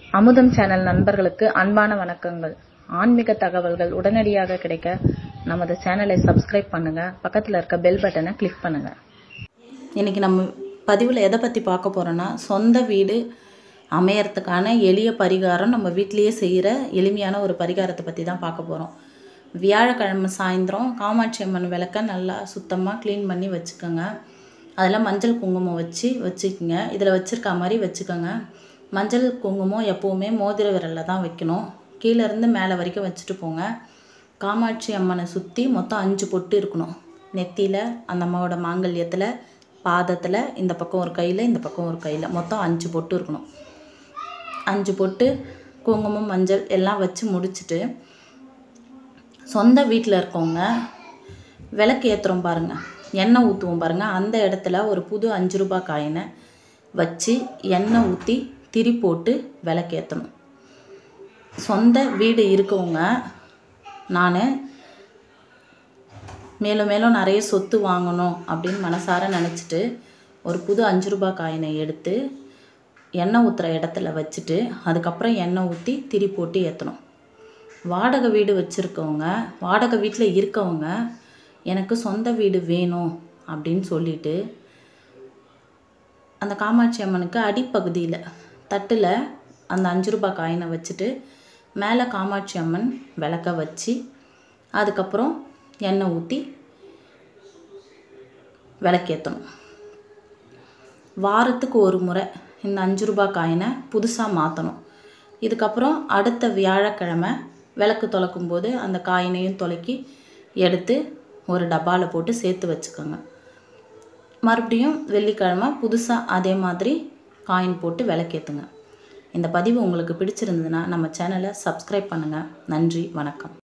அமுதம் சேனல் நண்பர்களுக்கு அன்பான வணக்கங்கள் ஆன்மீக தகவல்கள் உடனடியாக கிடைக்க நமது சேனலை சப்ஸ்கிரைப் பண்ணுங்க பக்கத்தில் இருக்க பெல் பட்டனை கிளிக் பண்ணுங்க இன்னைக்கு நம்ம பதிவில் எதை பற்றி பார்க்க போகிறோன்னா சொந்த வீடு அமையறதுக்கான எளிய பரிகாரம் நம்ம வீட்டிலேயே செய்கிற எளிமையான ஒரு பரிகாரத்தை பற்றி தான் பார்க்க போகிறோம் வியாழக்கிழமை சாயந்தரம் காமாட்சி அம்மன் விளக்க நல்லா சுத்தமாக க்ளீன் பண்ணி வச்சுக்கோங்க அதில் மஞ்சள் குங்குமம் வச்சு வச்சுக்கோங்க இதில் வச்சுருக்க மாதிரி வச்சுக்கோங்க மஞ்சள் குங்குமம் எப்போவுமே மோதிர விரலில் தான் வைக்கணும் கீழேருந்து மேலே வரைக்கும் வச்சுட்டு போங்க காமாட்சி அம்மனை சுற்றி மொத்தம் அஞ்சு பொட்டு இருக்கணும் நெத்தியில் அந்த அம்மாவோட மாங்கல்யத்தில் பாதத்தில் இந்த பக்கம் ஒரு கையில் இந்த பக்கம் ஒரு கையில் மொத்தம் அஞ்சு பொட்டு இருக்கணும் அஞ்சு பொட்டு குங்குமம் மஞ்சள் எல்லாம் வச்சு முடிச்சுட்டு சொந்த வீட்டில் இருக்கவங்க விளக்கு ஏற்றுறோம் பாருங்கள் எண்ணெய் ஊற்றுவோம் பாருங்கள் அந்த இடத்துல ஒரு புது அஞ்சு ரூபாய் காயினை வச்சு எண்ணெய் ஊற்றி திரி போட்டு விளக்கு ஏற்றணும் சொந்த வீடு இருக்கவங்க நான் மேலும் மேலும் நிறைய சொத்து வாங்கணும் அப்படின்னு மனசார நினச்சிட்டு ஒரு புது அஞ்சு ரூபாய் காயினை எடுத்து எண்ணெய் ஊற்றுற இடத்துல வச்சுட்டு அதுக்கப்புறம் எண்ணெய் ஊற்றி திரி போட்டு ஏற்றணும் வாடகை வீடு வச்சுருக்கவங்க வாடகை வீட்டில் இருக்கவங்க எனக்கு சொந்த வீடு வேணும் அப்படின்னு சொல்லிட்டு அந்த காமாட்சி அம்மனுக்கு அடிப்பகுதியில் தட்டில் அந்த அஞ்சு ரூபாய் காயினை வச்சுட்டு மேலே காமாட்சி அம்மன் விளக்க வச்சு அதுக்கப்புறம் எண்ணெய் ஊற்றி விளக்கேற்றணும் வாரத்துக்கு ஒரு முறை இந்த அஞ்சு ரூபாய் காயினை புதுசாக மாற்றணும் இதுக்கப்புறம் அடுத்த வியாழக்கிழமை விளக்கு தொலைக்கும் போது அந்த காயினையும் தொலைக்கி எடுத்து ஒரு டப்பாவில் போட்டு சேர்த்து வச்சுக்கோங்க மறுபடியும் வெள்ளிக்கிழமை புதுசாக அதே மாதிரி காயின் போட்டு விளக்கேற்றுங்க இந்த பதிவு உங்களுக்கு பிடிச்சிருந்ததுன்னா நம்ம சேனலை சப்ஸ்கிரைப் பண்ணுங்கள் நன்றி வணக்கம்